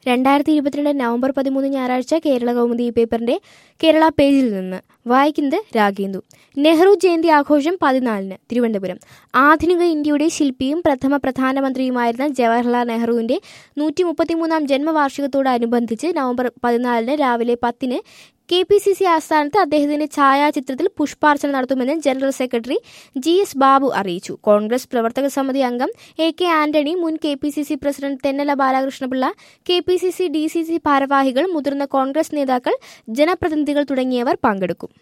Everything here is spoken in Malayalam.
രണ്ടായിരത്തി ഇരുപത്തിരണ്ട് നവംബർ പതിമൂന്ന് ഞായറാഴ്ച കേരള കൗമുദി പേപ്പറിന്റെ കേരള പേജിൽ നിന്ന് വായിക്കുന്നത് രാഗേന്ദു നെഹ്റു ജയന്തി ആഘോഷം പതിനാലിന് തിരുവനന്തപുരം ആധുനിക ഇന്ത്യയുടെ ശില്പിയും പ്രഥമ പ്രധാനമന്ത്രിയുമായിരുന്ന ജവഹർലാൽ നെഹ്റുവിന്റെ നൂറ്റി മുപ്പത്തിമൂന്നാം ജന്മവാർഷികത്തോടനുബന്ധിച്ച് നവംബർ പതിനാലിന് രാവിലെ പത്തിന് കെ പി സി സി ആസ്ഥാനത്ത് അദ്ദേഹത്തിന്റെ ഛായാചിത്രത്തിൽ പുഷ്പാർച്ചന നടത്തുമെന്ന് general secretary G S Babu അറിയിച്ചു കോൺഗ്രസ് പ്രവർത്തക സമിതി അംഗം എ കെ ആന്റണി മുൻ K P C C president Thennala Balakrishna Pillai K P C C D C C ഭാരവാഹികൾ മുതിർന്ന കോൺഗ്രസ് നേതാക്കൾ ജനപ്രതിനിധികൾ തുടങ്ങിയവർ പങ്കെടുക്കും